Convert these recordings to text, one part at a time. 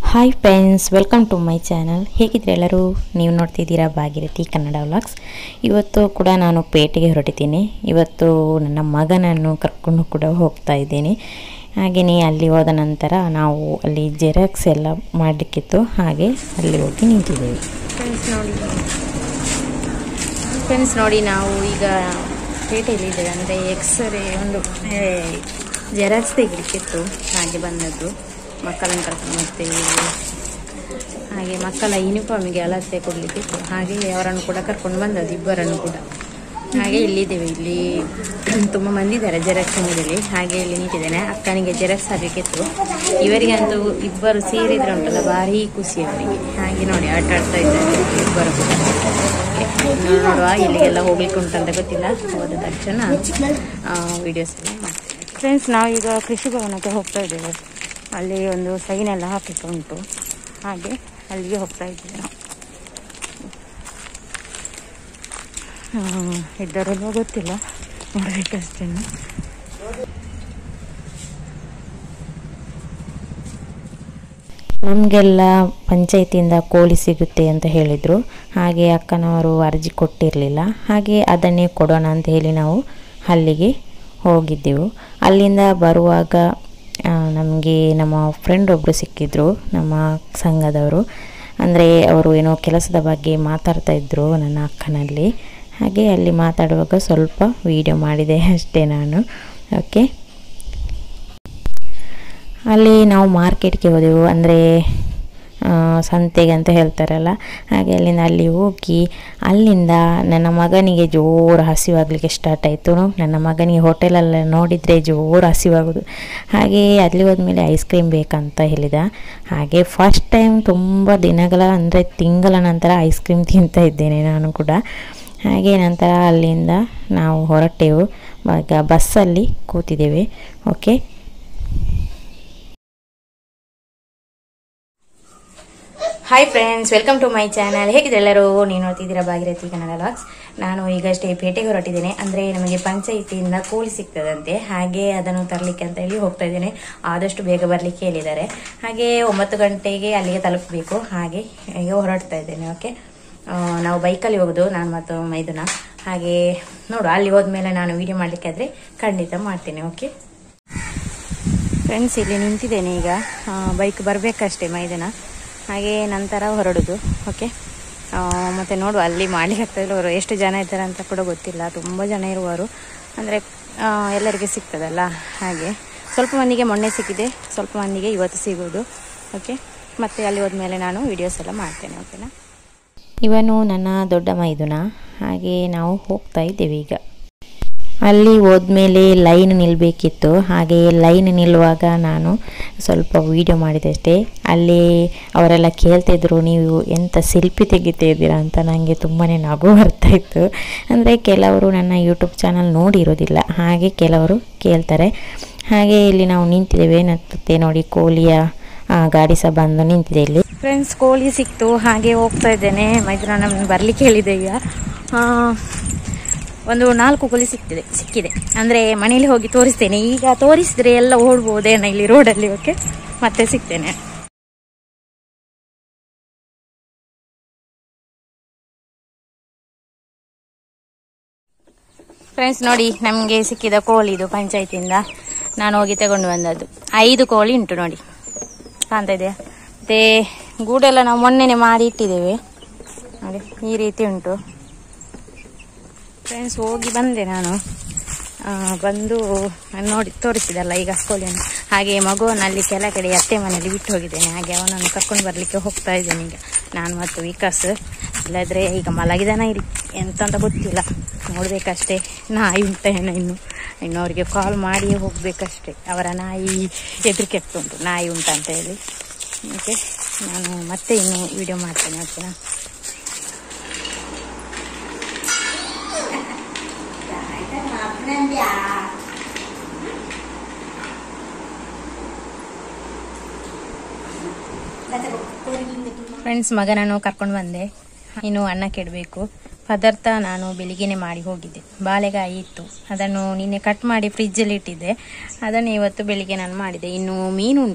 hi friends welcome to my channel ಹೇಗಿದ್ರೆ ಎಲ್ಲರೂ ನೀವು ನೋಡ್ತಿದ್ದೀರಾ ಭಾಗೀರಥಿ ಕನ್ನಡ ವ್ಲಾಗ್ಸ್ ಇವತ್ತು ಕೂಡ ನಾನು ಪೇಟೆಗೆ ಹೊರಟಿದ್ದೀನಿ ಇವತ್ತು ನನ್ನ ಮಗನನ್ನು ಕರ್ಕೊಂಡು ಕೂಡ ಹೋಗ್ತಾ ಇದ್ದೀನಿ ಹಾಗೆಯೇ ಅಲ್ಲಿ ಹೋದ ನಂತರ ನಾವು ಅಲ್ಲಿ ಜೆರಾಕ್ಸ್ ಎಲ್ಲ ಮಾಡಲಿಕ್ಕಿತ್ತು ಹಾಗೆ ಅಲ್ಲಿ ಹೋಗಿ ನಿಂತಿದ್ದೇವೆ ಫ್ರೆಂಡ್ಸ್ ನೋಡಿ ಫ್ರೆಂಡ್ಸ್ ನೋಡಿ ನಾವು ಈಗ ಪೇಟೆಯಲ್ಲಿದ್ದೇವೆ ಅಂದರೆ ಎಕ್ಸ್ರೇ ಒಂದು ಜೆರಾಕ್ಸ್ ತೆಗಿಲಿಕ್ಕಿತ್ತು ಹಾಗೆ ಬಂದದ್ದು ಮಕ್ಕಳನ್ನು ಕರ್ಕೊಂಡು ಹೋಗ್ತೇವೆ ಹಾಗೆ ಮಕ್ಕಳ ಯೂನಿಫಾರ್ಮಿಗೆ ಅಳತೆ ಕೊಡಲಿಕ್ಕಿತ್ತು ಹಾಗೆ ಅವರನ್ನು ಕೂಡ ಕರ್ಕೊಂಡು ಬಂದದ್ದು ಇಬ್ಬರನ್ನು ಕೂಡ ಹಾಗೆ ಇಲ್ಲಿದ್ದೇವೆ ಇಲ್ಲಿ ತುಂಬ ಮಂದಿ ಇದ್ದಾರೆ ಜೆರಾಕ್ಸ್ ಅಂಗಡಿಯಲ್ಲಿ ಹಾಗೆ ಇಲ್ಲಿ ನಿಂತಿದ್ದೇನೆ ಅಕ್ಕನಿಗೆ ಜೆರಾಕ್ಸ್ ಹಾಕಲಿಕ್ಕಿತ್ತು ಇವರಿಗಂತೂ ಇಬ್ಬರು ಸೇರಿದ್ರೆ ಉಂಟಲ್ಲ ಭಾರಿ ಖುಷಿ ಅವರಿಗೆ ಹಾಗೆ ನೋಡಿ ಆಟ ಆಡ್ತಾ ಇದ್ದಾರೆ ಇಬ್ಬರು ಕೂಡ ಇನ್ನು ನೋಡುವ ಇಲ್ಲಿಗೆಲ್ಲ ಹೋಗ್ಲಿಕ್ಕೆ ಉಂಟಂತ ಗೊತ್ತಿಲ್ಲ ಹೋದ ತಕ್ಷಣ ವಿಡಿಯೋಸ್ ಎಲ್ಲ ಮಾಡ್ತೇವೆ ಫ್ರೆಂಡ್ಸ್ ನಾವೀಗ ಕೃಷಿ ಭವನಕ್ಕೆ ಹೋಗ್ತಾ ಇದ್ದೇವೆ ಅಲ್ಲಿ ಒಂದು ಸೈನ್ ಎಲ್ಲ ಹಾಕಲಿಕ್ಕೆ ಉಂಟು ಹಾಗೆ ಅಲ್ಲಿಗೆ ಹೋಗ್ತಾ ಇದ್ದೇವೆ ನಾವು ಆ, ಇದ್ದಾರಲ್ವ ಗೊತ್ತಿಲ್ಲ ನೋಡಬೇಕಷ್ಟೇ ನಮಗೆಲ್ಲ ಪಂಚಾಯತಿಯಿಂದ ಕೋಳಿ ಸಿಗುತ್ತೆ ಅಂತ ಹೇಳಿದರು ಹಾಗೆ ಅಕ್ಕನವರು ಅರ್ಜಿ ಕೊಟ್ಟಿರಲಿಲ್ಲ ಹಾಗೆ ಅದನ್ನೇ ಕೊಡೋಣ ಅಂತ ಹೇಳಿ ನಾವು ಅಲ್ಲಿಗೆ ಹೋಗಿದ್ದೆವು ಅಲ್ಲಿಂದ ಬರುವಾಗ ನಮಗೆ ನಮ್ಮ ಫ್ರೆಂಡ್ ಒಬ್ಬರು ಸಿಕ್ಕಿದ್ರು ನಮ್ಮ ಸಂಘದವರು ಅಂದರೆ ಅವರು ಏನೋ ಕೆಲಸದ ಬಗ್ಗೆ ಮಾತಾಡ್ತಾ ಇದ್ದರು ನನ್ನ ಅಕ್ಕನಲ್ಲಿ ಹಾಗೆ ಅಲ್ಲಿ ಮಾತಾಡುವಾಗ ಸ್ವಲ್ಪ ವಿಡಿಯೋ ಮಾಡಿದೆ ಅಷ್ಟೇ ನಾನು ಓಕೆ ಅಲ್ಲಿ ನಾವು ಮಾರ್ಕೆಟ್ಗೆ ಹೋದೆವು ಅಂದರೆ ಸಂತೆಗೆ ಅಂತ ಹೇಳ್ತಾರಲ್ಲ ಹಾಗೆ ಅಲ್ಲಿಂದ ಅಲ್ಲಿ ಹೋಗಿ ಅಲ್ಲಿಂದ ನನ್ನ ಮಗನಿಗೆ ಜೋರು ಹಸಿವಾಗಲಿಕ್ಕೆ ಸ್ಟಾರ್ಟ್ ಆಯಿತು ನನ್ನ ಮಗನಿಗೆ ಹೋಟೆಲಲ್ಲ ನೋಡಿದರೆ ಜೋರು ಹಸಿವಾಗೋದು ಹಾಗೆ ಅಲ್ಲಿ ಹೋದ್ಮೇಲೆ ಐಸ್ ಕ್ರೀಮ್ ಬೇಕಂತ ಹೇಳಿದ ಹಾಗೆ ಫಸ್ಟ್ ಟೈಮ್ ತುಂಬ ದಿನಗಳ ಅಂದರೆ ತಿಂಗಳ ನಂತರ ಐಸ್ ಕ್ರೀಮ್ ತಿಂತಾ ಇದ್ದೇನೆ ನಾನು ಕೂಡ ಹಾಗೆ ನಂತರ ಅಲ್ಲಿಂದ ನಾವು ಹೊರಟೆವು ಈಗ ಬಸ್ಸಲ್ಲಿ ಕೂತಿದ್ದೇವೆ okay hi friends welcome to my channel ಹೇಗಿದೆ ಎಲ್ಲರೂ ನೀವು ನೋಡ್ತಿದ್ದೀರಾ ಭಾಗೀರಥಿ ಕನ್ನಡ ಲಾಗ್ಸ್ ನಾನು ಈಗಷ್ಟೇ ಪೇಟೆಗೆ ಹೊರಟಿದ್ದೇನೆ ಅಂದರೆ ನಮಗೆ ಪಂಚಾಯಿತಿಯಿಂದ ಕೋಳಿ ಸಿಗ್ತದಂತೆ ಹಾಗೆ ಅದನ್ನು ತರಲಿಕ್ಕೆ ಅಂತ ಹೇಳಿ ಹೋಗ್ತಾ ಇದ್ದೇನೆ ಆದಷ್ಟು ಬೇಗ ಬರಲಿಕ್ಕೆ ಹೇಳಿದ್ದಾರೆ ಹಾಗೆ ಒಂಬತ್ತು ಗಂಟೆಗೆ ಅಲ್ಲಿಗೆ ತಲುಪಬೇಕು ಹಾಗೆ ಈಗ ಹೊರಡ್ತಾ ಇದ್ದೇನೆ ಓಕೆ ಆ, ನಾವು ಬೈಕಲ್ಲಿ ಹೋಗೋದು ನಾನು ಮತ್ತು ಮೈದುನ ಹಾಗೆ ನೋಡು ಅಲ್ಲಿ ಹೋದ್ಮೇಲೆ ನಾನು ವಿಡಿಯೋ ಮಾಡಲಿಕ್ಕೆ ಆದರೆ ಖಂಡಿತ ಮಾಡ್ತೇನೆ ಓಕೆ ಫ್ರೆಂಡ್ಸ್ ಇಲ್ಲಿ ನಿಂತಿದ್ದೇನೆ ಈಗ ಬೈಕ್ ಬರಬೇಕಷ್ಟೇ ಮೈದಾನ ಹಾಗೆ ನಂತರ ಹೊರಡುದು ಓಕೆ ಮತ್ತು ನೋಡುವ ಅಲ್ಲಿ ಮಾಡ್ಲಿಕ್ಕೆ ಆಗ್ತದಿಲ್ಲ ಅವರು ಎಷ್ಟು ಜನ ಇದ್ದಾರೆ ಅಂತ ಕೂಡ ಗೊತ್ತಿಲ್ಲ ತುಂಬ ಜನ ಇರುವರು ಅಂದರೆ ಎಲ್ಲರಿಗೆ ಸಿಗ್ತದಲ್ಲ ಹಾಗೆ ಸ್ವಲ್ಪ ಮಂದಿಗೆ ಮೊನ್ನೆ ಸಿಕ್ಕಿದೆ ಸ್ವಲ್ಪ ಮಂದಿಗೆ ಇವತ್ತು ಸಿಗೋದು ಓಕೆ ಮತ್ತು ಅಲ್ಲಿ ಹೋದ್ಮೇಲೆ ನಾನು ವಿಡಿಯೋಸ್ ಎಲ್ಲ ಮಾಡ್ತೇನೆ ಓಕೆನಾ ಇವನು ನನ್ನ ದೊಡ್ಡ ಮೈದುನ ಹಾಗೆ ನಾವು ಹೋಗ್ತಾ ಇದ್ದೇವೆ ಈಗ ಅಲ್ಲಿ ಹೋದ್ಮೇಲೆ ಲೈನ್ ನಿಲ್ಲಬೇಕಿತ್ತು ಹಾಗೆ ಲೈನ್ ನಿಲ್ಲುವಾಗ ನಾನು ಸ್ವಲ್ಪ ವೀಡಿಯೋ ಮಾಡಿದೆ ಅಷ್ಟೇ ಅಲ್ಲಿ ಅವರೆಲ್ಲ ಕೇಳ್ತಿದ್ರು ನೀವು ಎಂಥ ಸೆಲ್ಫಿ ತೆಗಿತಾ ಇದ್ದೀರಾ ಅಂತ ನನಗೆ ತುಂಬಾ ನಗು ಬರ್ತಾ ಇತ್ತು ಅಂದರೆ ಕೆಲವರು ನನ್ನ ಯೂಟ್ಯೂಬ್ ಚಾನಲ್ ನೋಡಿರೋದಿಲ್ಲ ಹಾಗೆ ಕೆಲವರು ಕೇಳ್ತಾರೆ ಹಾಗೆ ಇಲ್ಲಿ ನಾವು ನಿಂತಿದ್ದೇವೆ ಮತ್ತೆ ನೋಡಿ ಕೋಳಿಯ ಆ, ಗಾಡಿ ಸಹ ಬಂದು ನಿಂತಿದೆ ಇಲ್ಲಿ ಫ್ರೆಂಡ್ಸ್ ಕೋಳಿ ಸಿಕ್ತು ಹಾಗೆ ಹೋಗ್ತಾ ಇದ್ದೇನೆ ಮೈದಾನ ನಮ್ಗೆ ಬರ್ಲಿಕ್ಕೆ ಹೇಳಿದೆ ಈಗ ಆ, ಒಂದು ನಾಲ್ಕು ಕೋಳಿ ಸಿಕ್ತಿದೆ ಸಿಕ್ಕಿದೆ ಅಂದರೆ ಮನೇಲಿ ಹೋಗಿ ತೋರಿಸ್ತೇನೆ ಈಗ ತೋರಿಸಿದ್ರೆ ಎಲ್ಲ ಓಡ್ಬೋದೇನೋ ಇಲ್ಲಿ ರೋಡಲ್ಲಿ ಓಕೆ ಮತ್ತೆ ಸಿಗ್ತೇನೆ ಫ್ರೆಂಡ್ಸ್ ನೋಡಿ ನಮಗೆ ಸಿಕ್ಕಿದ ಕೋಳಿ ಇದು ಪಂಚಾಯತಿಯಿಂದ ನಾನು ಹೋಗಿ ತಗೊಂಡು ಬಂದದ್ದು ಐದು ಕೋಳಿ ಉಂಟು ನೋಡಿ ಕಾಣ್ತಾ ಇದೆಯಾ ಮತ್ತೆ ಗೂಡೆಲ್ಲ ನಾವು ಮೊನ್ನೆನೆ ಮಾಡಿ ಇಟ್ಟಿದ್ದೇವೆ ನೋಡಿ ಈ ರೀತಿ ಉಂಟು ಫ್ರೆಂಡ್ಸ್ ಹೋಗಿ ಬಂದೆ ನಾನು ಆ, ಬಂದು ನಾನು ನೋಡಿ ತೋರಿಸಿದಲ್ಲ ಈಗ ಕೋಳಿಯನ್ನು ಹಾಗೆ ಮಗುವನ್ನು ಅಲ್ಲಿ ಕೆಲ ಕಡೆ ಅತ್ತೆ ಮನೆಯಲ್ಲಿ ಬಿಟ್ಟು ಹೋಗಿದ್ದೇನೆ ಹಾಗೆ ಅವನನ್ನು ಕರ್ಕೊಂಡು ಬರಲಿಕ್ಕೆ ಹೋಗ್ತಾ ಇದ್ದೇನೆ ಈಗ ನಾನು ಮತ್ತು ವಿಕಾಸ್ ಇಲ್ಲದ್ರೆ ಈಗ ಮಲಗಿದಾನ ಇರಿ ಎಂತ ಅಂತ ಗೊತ್ತಿಲ್ಲ ನೋಡ್ಬೇಕಷ್ಟೇ ನಾಯಿ ಉಂಟ ಏನೋ ಇನ್ನು ಇನ್ನು ಅವರಿಗೆ ಕಾಲ್ ಮಾಡಿ ಹೋಗ್ಬೇಕಷ್ಟೇ ಅವರ ನಾಯಿ ಹೆದರಿಕೆ ಉಂಟು ನಾಯಿ ಉಂಟು ಅಂತ ಹೇಳಿ ಓಕೆ ನಾನು ಮತ್ತೆ ಇನ್ನು ವಿಡಿಯೋ ಮಾಡ್ತೇನೆ ಓಕೆನಾ ಫ್ರೆಂಡ್ಸ್ ಮಗನನ್ನು ಕರ್ಕೊಂಡು ಬಂದೆ ಇನ್ನು ಅನ್ನ ಕೆಡಬೇಕು ಪದಾರ್ಥ ನಾನು ಬೆಳಿಗ್ಗೆನೆ ಮಾಡಿ ಹೋಗಿದ್ದೆ ಬಾಳೆಕಾಯಿ ಇತ್ತು ಅದನ್ನು ನಿನ್ನೆ ಕಟ್ ಮಾಡಿ ಫ್ರಿಜ್ಜಲ್ಲಿ ಇಟ್ಟಿದ್ದೆ ಅದನ್ನು ಇವತ್ತು ಬೆಳಿಗ್ಗೆ ನಾನು ಮಾಡಿದೆ ಇನ್ನು ಮೀನುಂಟು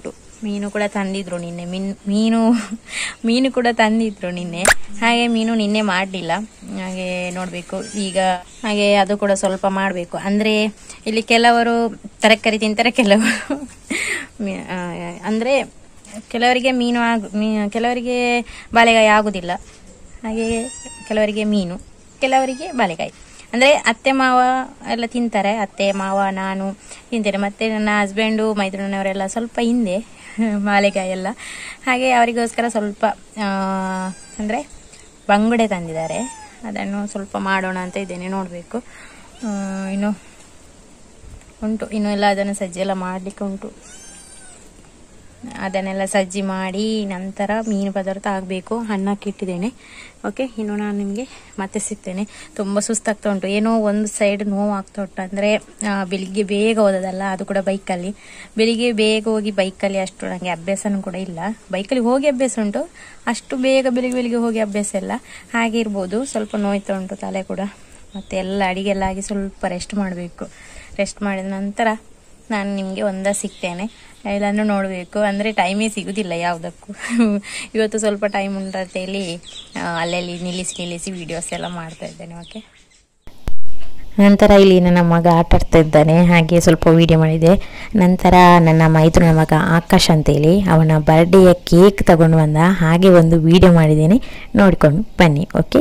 ಮೀನು ಕೂಡ ತಂದಿದ್ರು ನಿನ್ನೆ ಮೀನು ಮೀನು ಮೀನು ಕೂಡ ತಂದಿದ್ರು ನಿನ್ನೆ ಹಾಗೆ ಮೀನು ನಿನ್ನೆ ಮಾಡಲಿಲ್ಲ ಹಾಗೆ ನೋಡಬೇಕು ಈಗ ಹಾಗೆ ಅದು ಕೂಡ ಸ್ವಲ್ಪ ಮಾಡಬೇಕು ಅಂದರೆ ಇಲ್ಲಿ ಕೆಲವರು ತರಕಾರಿ ತಿಂತಾರೆ ಕೆಲವರು ಮೀ- ಆ, ಅಂದರೆ ಕೆಲವರಿಗೆ ಮೀನು ಆಗ ಮೀ ಕೆಲವರಿಗೆ ಬಾಳೆಗಾಯಿ ಆಗುದಿಲ್ಲ ಹಾಗೆ ಕೆಲವರಿಗೆ ಮೀನು ಕೆಲವರಿಗೆ ಬಾಳೆಕಾಯಿ ಅಂದರೆ ಅತ್ತೆ ಮಾವ ಎಲ್ಲ ತಿಂತಾರೆ ಅತ್ತೆ ಮಾವ ನಾನು ತಿಂತೇನೆ ಮತ್ತು ನನ್ನ ಹಸ್ಬೆಂಡು ಮೈದ್ರನವರೆಲ್ಲ ಸ್ವಲ್ಪ ಹಿಂದೆ ಬಾಳೆಕಾಯಿ ಎಲ್ಲ ಹಾಗೆ ಅವರಿಗೋಸ್ಕರ ಸ್ವಲ್ಪ ಅಂದರೆ ಬಂಗುಡೆ ತಂದಿದ್ದಾರೆ ಅದನ್ನು ಸ್ವಲ್ಪ ಮಾಡೋಣ ಅಂತ ಇದ್ದೇನೆ ನೋಡಬೇಕು ಇನ್ನು ಉಂಟು ಇನ್ನು ಎಲ್ಲ ಅದನ್ನು ಸಜ್ಜಿ ಎಲ್ಲ ಮಾಡಲಿಕ್ಕೆ ಉಂಟು ಅದನ್ನೆಲ್ಲ ಸಜ್ಜಿ ಮಾಡಿ ನಂತರ ಮೀನು ಪದಾರ್ಥ ಆಗಬೇಕು ಅನ್ನಕ್ಕೆ ಇಟ್ಟಿದ್ದೇನೆ ಓಕೆ ಇನ್ನು ನಾನು ನಿಮಗೆ ಮತ್ತೆ ಸಿಗ್ತೇನೆ ತುಂಬ ಸುಸ್ತಾಗ್ತಾ ಉಂಟು ಏನೋ ಒಂದು ಸೈಡ್ ನೋವು ಆಗ್ತಾ ಉಂಟು ಅಂದರೆ ಬೆಳಿಗ್ಗೆ ಬೇಗ ಹೋದದಲ್ಲ ಅದು ಕೂಡ ಬೈಕಲ್ಲಿ ಬೆಳಿಗ್ಗೆ ಬೇಗ ಹೋಗಿ ಬೈಕಲ್ಲಿ ಅಷ್ಟು ನನಗೆ ಅಭ್ಯಾಸನೂ ಕೂಡ ಇಲ್ಲ ಬೈಕಲ್ಲಿ ಹೋಗಿ ಅಭ್ಯಾಸ ಉಂಟು ಅಷ್ಟು ಬೇಗ ಬೆಳಿಗ್ಗೆ ಬೆಳಿಗ್ಗೆ ಹೋಗಿ ಅಭ್ಯಾಸ ಇಲ್ಲ ಹಾಗೆ ಇರ್ಬೋದು ಸ್ವಲ್ಪ ನೋಯ್ತಾ ಉಂಟು ತಲೆ ಕೂಡ ಮತ್ತೆ ಎಲ್ಲ ಅಡಿಗೆಲ್ಲ ಆಗಿ ಸ್ವಲ್ಪ ರೆಸ್ಟ್ ಮಾಡಬೇಕು ರೆಸ್ಟ್ ಮಾಡಿದ ನಂತರ ನಾನು ನಿಮಗೆ ಒಂದ ಸಿಗ್ತೇನೆ ಇಲ್ಲಾಂದ್ರೆ ನೋಡಬೇಕು ಅಂದರೆ ಟೈಮೇ ಸಿಗುದಿಲ್ಲ ಯಾವುದಕ್ಕೂ ಇವತ್ತು ಸ್ವಲ್ಪ ಟೈಮ್ ಉಂಟು ಅಂತೇಳಿ ಆ, ಅಲ್ಲಲ್ಲಿ ನಿಲ್ಲಿಸಿ ನಿಲ್ಲಿಸಿ ವಿಡಿಯೋಸ್ ಎಲ್ಲ ಮಾಡ್ತಾ ಇದ್ದೇನೆ ಓಕೆ ನಂತರ ಇಲ್ಲಿ ನನ್ನ ಮಗ ಆಟ ಆಡ್ತಾ ಇದ್ದಾನೆ ಹಾಗೆ ಸ್ವಲ್ಪ ವಿಡಿಯೋ ಮಾಡಿದೆ ನಂತರ ನನ್ನ ಮೈತ್ರಿನ ಮಗ ಆಕಾಶ್ ಅಂತೇಳಿ ಅವನ ಬರ್ಡೇಯ ಕೇಕ್ ತಗೊಂಡು ಬಂದ ಹಾಗೆ ಒಂದು ವಿಡಿಯೋ ಮಾಡಿದ್ದೇನೆ ನೋಡಿಕೊಂಡು ಬನ್ನಿ ಓಕೆ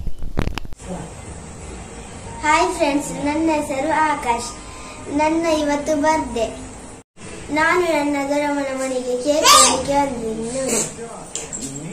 ಹಾಯ್ ಫ್ರೆಂಡ್ಸ್ ನನ್ನ ಹೆಸರು ಆಕಾಶ್ ನನ್ನ ಇವತ್ತು ಬರ್ತ್ಡೇ ನಾನು ನನ್ನ ದೊಡ್ಡಮ್ಮನ ಮನೆಗೆ ಕೇಕ್ ತರಲಿಕ್ಕೆ ಬಂದಿದ್ದೀನಿ ನೋಡಿ